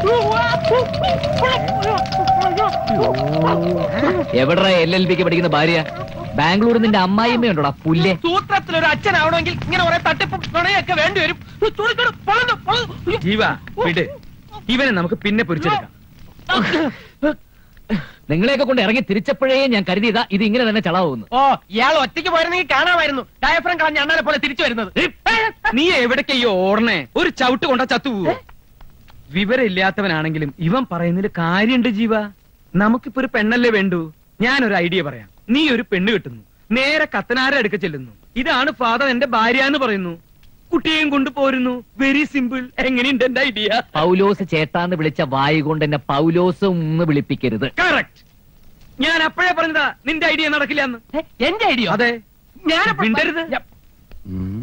എവിടാ L L ബിക്ക് പഠിക്കുന്ന ഭാര്യ ബാംഗ്ലൂർ നിന്റെ അമ്മായിമ്മയുണ്ടോടാ പുല്ലേ സൂത്രത്തിൽ ഒരു അച്ഛനാവണമെങ്കിൽ ഇങ്ങനെ കുറെ തട്ടിപ്പും നുണയൊക്കെ വേണ്ടി വരും തുണിക്കട പൊളന്നു, പൊളന്നു. ജീവ വിട് ഇവനെ നമുക്ക് പിന്നെ പൊരിച്ചെടുക്കാം നിങ്ങളെയൊക്കെ കൊണ്ട് ഇറങ്ങി തിരിച്ചപ്പോഴേ ഞാൻ കരുതിയതാ ഇത് ഇങ്ങനെ തന്നെ ചളാവുന്നു ഓ ഇയാൾ ഒറ്റയ്ക്ക് പോയിരുന്നെങ്കിൽ കാണാമായിരുന്നു ഡയഫ്രം കളഞ്ഞ അണ്ണാനെ പോലെ തിരിച്ചു വരുന്നത് നീ എവിടേക്കയ്യോ ഓടണേ ഒരു ചവിട്ട് കൊണ്ട ചത്തുപോവോ വിവരമില്ലാത്തവനാണെങ്കിലും ഇവൻ പറയുന്നതിൽ കാര്യണ്ട് ജീവ നമുക്കിപ്പോ ഒരു പെണ്ണല്ലേ വേണ്ടു ഞാനൊരു ഐഡിയ പറയാം നീ ഒരു പെണ്ണ് കിട്ടുന്നു നേരെ കത്തനാരെ അടുക്ക ചെല്ലുന്നു ഇതാണ് ഫാദർ എന്റെ ഭാര്യ എന്ന് പറയുന്നു കുട്ടിയെയും കൊണ്ട് പോരുന്നു വെരി സിമ്പിൾ എങ്ങനെയുണ്ട് എന്റെ ഐഡിയ പൗലോസ് ചേട്ടാന്ന് വിളിച്ച വായു കൊണ്ട് എന്നെ പൗലോസ് ഒന്ന് വിളിപ്പിക്കരുത് കറക്റ്റ് ഞാൻ അപ്പോഴേ പറഞ്ഞതാ നിന്റെ ഐഡിയ നടക്കില്ല എന്ന് ഏ, എന്റെ ഐഡിയ അതെ ഞാൻ മിണ്ടരുത്. ഉം.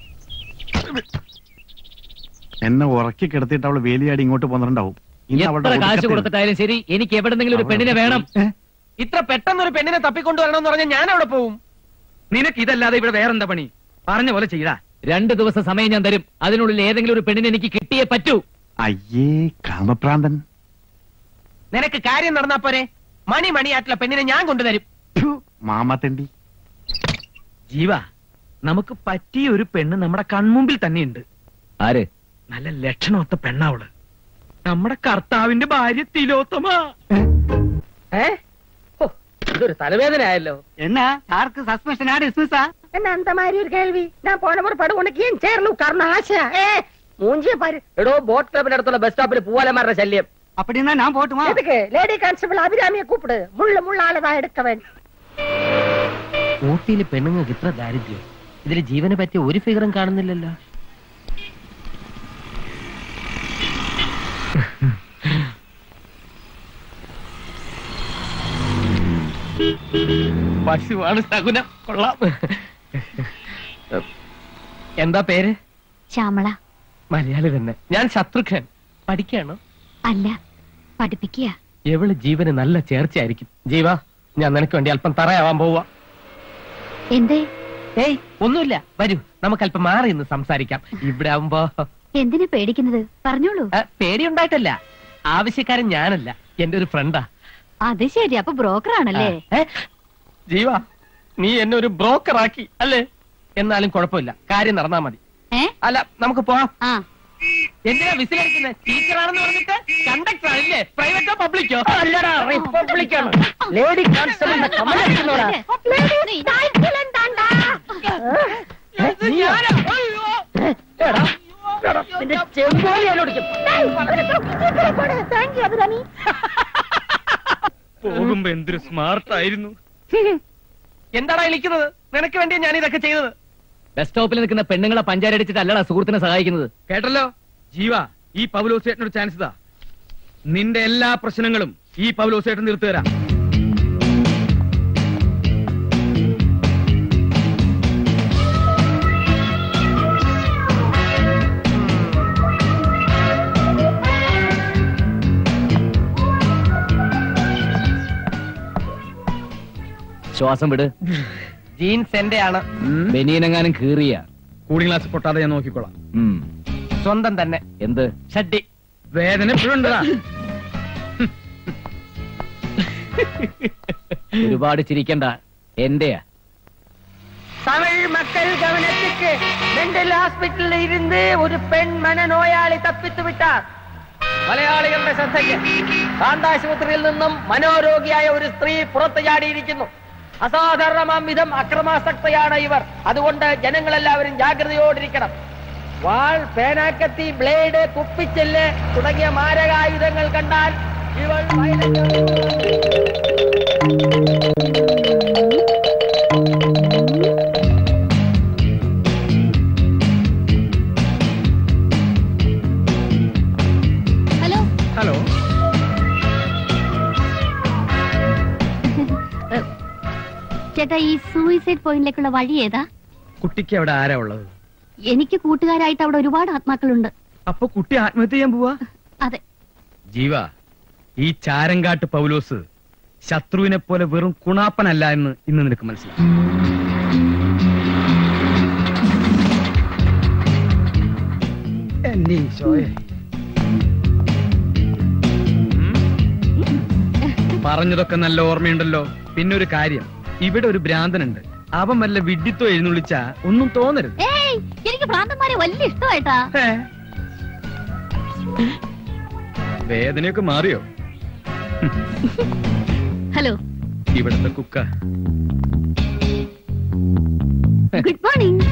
എന്നെ ഉറക്കി കിടത്തിയിട്ട് അവള് വേലിയാടി ഇങ്ങോട്ട് പോന്നിട്ടുണ്ടാവും ഇന്ന് അവളുടെ എത്ര കാശ് ഒടുക്കത്തെ- കൊടുത്തിട്ടായാലും ശരി എനിക്ക് എവിടെന്നെങ്കിലും ഒരു പെണ്ണിനെ വേണം ഏ? ഇത്ര പെട്ടെന്ന് ഒരു പെണ്ണിനെ തപ്പിക്കൊണ്ടുവരണമെന്ന് പറഞ്ഞാൽ ഞാൻ അവിടെ പോവും നിനക്ക് ഇതല്ലാതെ ഇവിടെ വേറെന്താ പണി പറഞ്ഞ പോലെ ചെയ്താ രണ്ടു ദിവസം സമയം ഞാൻ തരും അതിനുള്ളിൽ ഏതെങ്കിലും ഒരു പെണ്ണിനെ എനിക്ക് കിട്ടിയേ പറ്റൂ അയ്യേ കാമപ്രാന്തൻ നിനക്ക് കാര്യം നടന്നാ പോരെ മണി മണിയായിട്ടുള്ള പെണ്ണിനെ ഞാൻ കൊണ്ടുതരും ഫു, മാമാത്തണ്ടി ജീവ നമുക്ക് പറ്റിയ ഒരു പെണ്ണ് നമ്മുടെ കൺമുമ്പിൽ തന്നെയുണ്ട് ആര് നല്ല ലക്ഷണമൊത്ത പെണ്ണാവള് നമ്മുടെ കർത്താവിന്റെ ഭാര്യ തിലോത്തമ ഏ ഹോ, ഇതൊരു തലവേദന ആയല്ലോ என்ன யாருக்கு சஸ்பென்ஷனா டிஸ்மிஸா என்ன அந்த மாதிரி ஒரு கேள்வி நான் போன முறை படு உனக்கு ஏன் சேர்ல உட்காரணும் ஆசையா ஏ மூஞ்சிய பாரு എടോ ബോട്ട് ക്ലബിന്റെ അടുത്തുള്ള ബസ് സ്റ്റോപ്പിൽ പൂവാലന്മാരുടെ ശല്യം அப்படின்னா நான் போட்டுமா எதுக்கு லேடி கான்ஸ்டபிள் அபிராமிய கூப்பிடு முள்ள முள்ளாலதான் எடுக்க வேண்டும் ഊട്ടിയിലെ പെണ്ണുങ്ങൾക്ക് ഇത്ര ദാരിദ്ര്യം ഇതിൽ ജീവനെ പറ്റിയ ഒരു ഫിഗറും കാണുന്നില്ലല്ലോ പശുവാണ് സകുനം കൊള്ളാം എന്താ പേര് ശ്യാമള മലയാളി തന്നെ ഞാൻ ശത്രുഘ്നൻ പഠിക്കാണോ അല്ല പഠിപ്പിക്കുക എവള് ജീവന് നല്ല ചേർച്ചയായിരിക്കും ജീവ ഞാൻ നിനക്ക് വേണ്ടി അല്പം തറയാവാൻ പോവാ എന്തേ ഏയ് ഒന്നുമില്ല വരൂ നമുക്ക് അല്പം മാറി നിന്ന് സംസാരിക്കാം ഇവിടെ ആവുമ്പോ എന്തിനാ പേടിക്കുന്നത് പറഞ്ഞോളൂ ആ, പേടിയുണ്ടായിട്ടല്ല ആവശ്യക്കാരൻ ഞാനല്ല എന്റെ ഒരു ഫ്രണ്ടാ അത് ശരി അപ്പൊ ബ്രോക്കർ ആണല്ലേ ജീവ നീ എന്നെ ഒരു ബ്രോക്കർ ആക്കി അല്ലേ എന്നാലും കുഴപ്പമില്ല കാര്യം നടന്നാ മതി ഏ അല്ല നമുക്ക് പോവാം ആ എന്തിനാ വിസിലടിക്കുന്നത് ടീച്ചറാണെന്ന് പറഞ്ഞിട്ട് കണ്ടക്ടർ ആണല്ലേ പ്രൈവറ്റോ പബ്ലിക്കോ അല്ലടാ റിപ്പബ്ലിക്കാണ് ലേഡി കോൺസ്റ്റബിളിന്റെ കമലടിക്കുന്നോടാ നിന്റെ ചെമ്പോലി എന്നോടിക്കും தேங்க்யூ அபிராமி പോകുമ്പോ എന്തൊരു സ്മാർട്ട് ആയിരുന്നു എന്താടാ വിളിക്കുന്നത് നിനക്ക് വേണ്ടി ഞാൻ ഇതൊക്കെ ചെയ്തത് ബസ് സ്റ്റോപ്പിൽ നിൽക്കുന്ന പെണ്ണുങ്ങളെ പഞ്ചാരടിച്ചിട്ട് അല്ലടാ സുഹൃത്തിനെ സഹായിക്കുന്നത് കേട്ടല്ലോ ജീവ ഈ പൗലോസേട്ടനൊരു ചാൻസ് ഇതാ നിന്റെ എല്ലാ പ്രശ്നങ്ങളും ഈ പൗലോസേട്ടൻ തീർത്തു തരാം ശ്വാസം വിട് ജീൻസ് എന്റെ ആണ് ബനിയനെങ്ങാനും കീറിയ കൂളിംഗ് ഗ്ലാസ് പൊട്ടാതെ ഞാൻ നോക്കിക്കോളാം ഉം. സ്വന്തം തന്നെ എന്ത് ഷഡ്ഡി വേദന എപ്പോഴും ഉണ്ടതാ ഒരുപാട് ചിരിക്കണ്ട എന്റെയാ தமிழ் மக்கள் கவனத்துக்கு மெண்டல் ஹாஸ்பிட்டலில் இருந்து ஒரு பெண் மனநோயாளി തപ്പിത്തു വിട്ടാർ മലയാളികളുടെ ശ്രദ്ധയ്ക്ക് കാന്താശുപത്രിയിൽ നിന്നും മനോരോഗിയായ ഒരു സ്ത്രീ പുറത്തു ചാടിയിരിക്കുന്നു അസാധാരണമാം വിധം അക്രമാസക്തയാണ് ഇവർ അതുകൊണ്ട് ജനങ്ങളെല്ലാവരും ജാഗ്രതയോടിരിക്കണം വാൾ പേനാക്കത്തി ബ്ലേഡ് കുപ്പിച്ചെല്ല് തുടങ്ങിയ മാരകായുധങ്ങൾ കണ്ടാൽ ഇവൾ violent- ഹലോ ഹലോ ചേട്ടാ ഈ സൂയിസൈഡ് പോയിന്റിലേക്കുള്ള വഴി ഏതാ കുട്ടിക്ക് അവിടെ ആരാ ഉള്ളത് എനിക്ക് കൂട്ടുകാരായിട്ട് അവിടെ ഒരുപാട് ആത്മാക്കളുണ്ട് അപ്പൊ കുട്ടി ആത്മഹത്യ ചെയ്യാൻ പോവാ അതെ ജീവ ഈ ചാരങ്കാട്ട് പൗലോസ് ശത്രുവിനെ പോലെ വെറും കുണാപ്പനല്ല എന്ന് ഇന്ന് നിനക്ക് മനസ്സിലാവും എന്നെ ഈശോയെ. പറഞ്ഞതൊക്കെ നല്ല ഓർമ്മയുണ്ടല്ലോ പിന്നെ ഒരു കാര്യം ഇവിടെ ഒരു ഭ്രാന്തനുണ്ട് അവൻ വല്ല വിഡ്ഢിത്തോ എഴുന്നള്ളിച്ച ഒന്നും തോന്നരുത് ഏയ് എനിക്ക് ഭ്രാന്തന്മാരെ വലിയ ഇഷ്ടമായിട്ടാ ഏ? വേദനയൊക്കെ മാറിയോ ഹലോ ഇവിടുത്തെ കുക്ക ഗുഡ് മോർണിംഗ്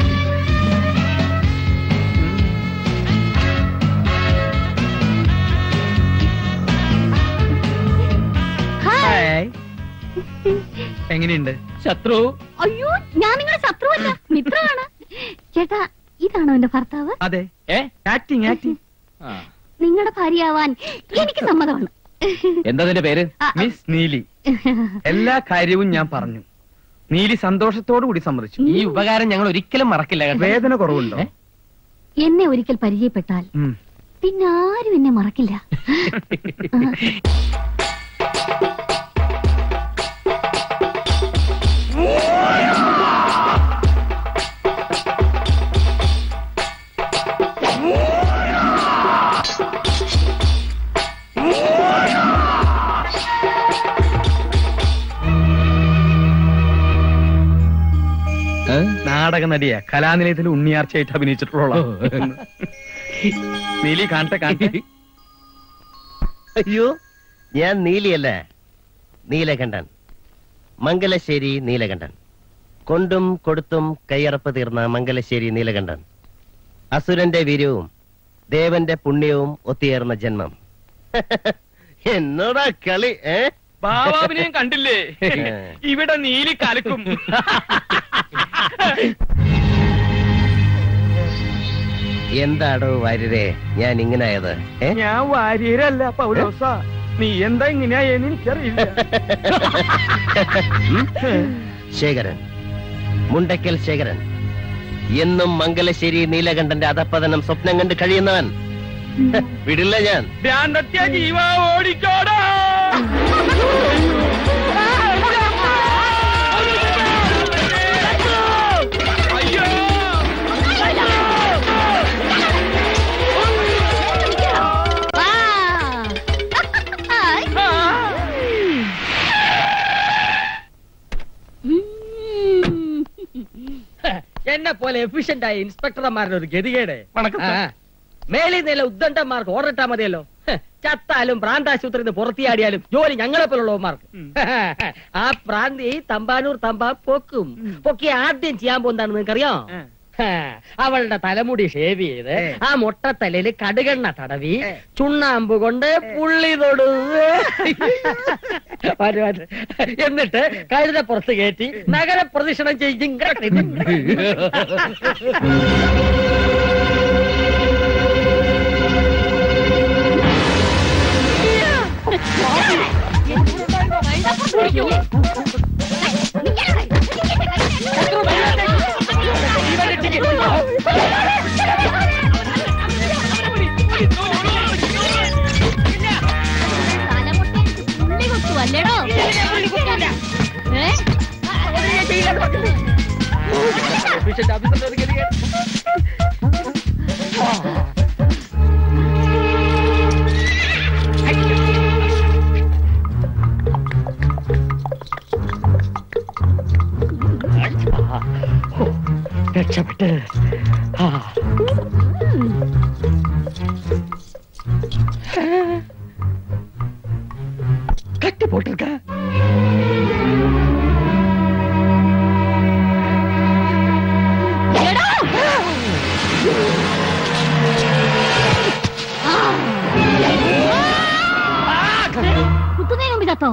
ഹായ് ഹായ്. എങ്ങനെയുണ്ട് ശത്രു അയ്യോ ഞാൻ നിങ്ങളുടെ ശത്രുവല്ല മിത്രമാണ് ചേട്ടാ ഇതാണോ എന്റെ ഭർത്താവ് അതെ ഏ ആക്ടിങ് ആക്ടിങ് ആ. നിങ്ങളുടെ ഭാര്യയാവാൻ എനിക്ക് സമ്മതമാണ് എന്താ നിന്റെ പേര് ആ, മിസ് നീലി എല്ലാ കാര്യവും ഞാൻ പറഞ്ഞു നീലി സന്തോഷത്തോടു കൂടി സമ്മതിച്ചു ഈ ഉപകാരം ഞങ്ങൾ ഒരിക്കലും മറക്കില്ല കേട്ടോ വേദന കുറവുണ്ടോ ഏ? എന്നെ ഒരിക്കൽ പരിചയപ്പെട്ടാൽ ഉം. പിന്നെ ആരും എന്നെ മറക്കില്ല ഏ? നാടക നടിയാ കലാനിലയത്തിൽ ഉണ്ണിയാർച്ചയായിട്ട് അഭിനയിച്ചിട്ടുള്ള നീലി കാണട്ടെ കാണട്ടെ അയ്യോ ഞാൻ നീലിയല്ല നീലകണ്ഠൻ മംഗലശ്ശേരി നീലകണ്ഠൻ കൊണ്ടും കൊടുത്തും കയ്യറപ്പ് തീർന്ന മംഗലശ്ശേരി നീലകണ്ഠൻ അസുരന്റെ വീര്യവും ദേവന്റെ പുണ്യവും ഒത്തുചേർന്ന ജന്മം എന്നോടാ കളി ഏ ബാബാവിനെയും കണ്ടില്ലേ ഇവിടെ നീലി കലക്കും എന്താടോ വാര്യരെ ഞാൻ ഇങ്ങനായത് ഏ ഞാൻ വാര്യരല്ല പൗലോസ നീ എന്താ ഇങ്ങനെയായെന്ന് എനിക്കറിയില്ല ശേഖരൻ മുണ്ടക്കൽ ശേഖരൻ എന്നും മംഗലശ്ശേരി നീലകണ്ഠന്റെ അധപ്പതനം സ്വപ്നം കണ്ട് കഴിയുന്നവൻ വിടില്ല ഞാൻ ഭ്രാന്തത്യ ജീവ ഓടിക്കോടാ അയ്യോ വാ. ഹായ്. ഉം. എന്നെ പോലെ എഫിഷ്യന്റ് ആയ ഇൻസ്പെക്ടർമാരുടെ ഒരു ഗതികേട് വണക്കം സാർ. ആ. മേലിൽ നില ഉദ്ദണ്ഡന്മാർക്ക് ഓർഡർ ഇട്ടാ മതിയല്ലോ ഹ്, ചത്താലും പ്രാന്താശുപത്രിയിൽ നിന്ന് പുറത്തിയാടിയാലും ജോലി ഞങ്ങളെ പോലുള്ളവന്മാർക്ക് ആ പ്രാന്തി തമ്പാനൂർ തമ്പാ പൊക്കും പൊക്കി ആദ്യം ചെയ്യാൻ പോകുന്നതാണ് നിങ്ങൾക്കറിയോ ഹാ, അവളുടെ തലമുടി ഷേവ് ചെയ്ത് ആ മൊട്ടത്തലയിൽ കടുകെണ്ണ തടവി ചുണ്ണാമ്പ് കൊണ്ട് പുള്ളി തൊടു വരു, വരു. എന്നിട്ട് കഴുത പുറത്ത് കയറ്റി നഗര പ്രദക്ഷിണം ചെയ്യും തലമുട്ടയിൽ പുള്ളി കുത്തുവല്ലേടോ ഏ? രക്ഷപ്പെട്ട് ആ. കട്ടി പോട്ടിருக்க എടോ! ആ. കുത്തുന്നതിന് മുമ്പ് ചത്തോ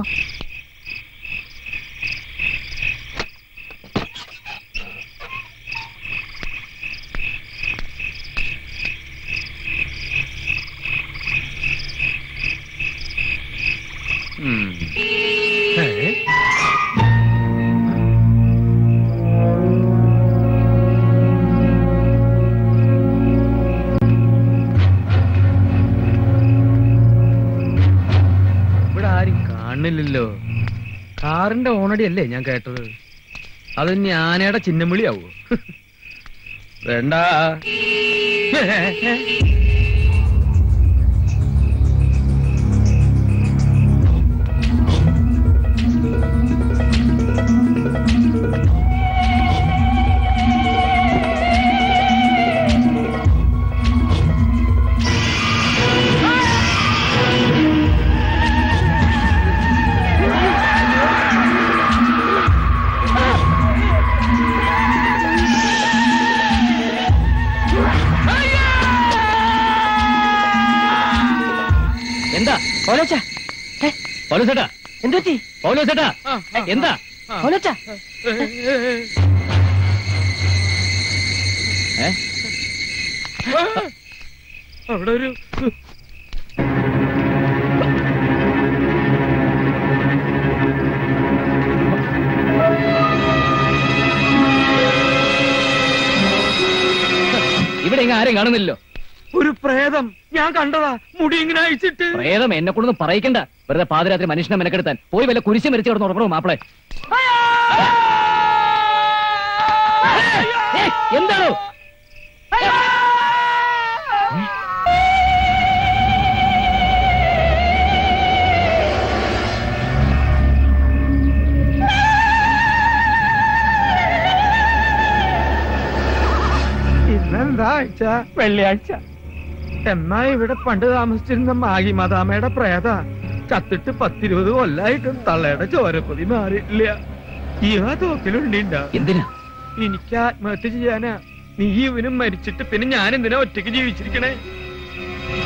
ഇവിടെ ആരും കാണുന്നില്ലല്ലോ കാറിന്റെ ഓണടി അല്ലേ ഞാൻ കേട്ടത് അത് ഇനി ആനയുടെ ചിഹ്നവിളിയാവോ വേണ്ട എന്താ ഓലോച്ച പൗലോസേട്ടാ എന്തുപറ്റി പൗലോസേട്ടാ എന്താ ഓലോച്ച ഏ? അവിടെ ഒരു ഇവിടെ ഇങ്ങ ആരെയും കാണുന്നില്ലല്ലോ ഒരു പ്രേതം ഞാൻ കണ്ടതാ മുടി ഇങ്ങനെ അയച്ചിട്ട് പ്രേതം എന്നെ കൊണ്ടൊന്നും പറയിക്കണ്ട വെറുതെ പാതിരാത്രി മനുഷ്യനെ മെനക്കെടുത്താൻ പോയി വല്ല കുരിശ് മരിച്ചു കിടന്ന് ഉറങ്ങണോ മാപ്പിളെ ഏയ്, എന്താണോ ഇന്നെന്താ ആഴ്ച വെള്ളിയാഴ്ച എന്നാ ഇവിടെ പണ്ട് താമസിച്ചിരുന്ന മാഗി മദാമയുടെ പ്രേത ചത്തിട്ട് പത്തിരുപത് കൊല്ലായിട്ടും തള്ളയുടെ ചോരപ്പൊതി മാറിയിട്ടില്ല ജീവ തോക്കിലുണ്ടിണ്ട എന്തിനാ എനിക്ക് ആത്മഹത്യ ചെയ്യാനാ നീ ഇവനും മരിച്ചിട്ട് പിന്നെ ഞാൻ എന്തിനാ ഒറ്റയ്ക്ക് ജീവിച്ചിരിക്കണേ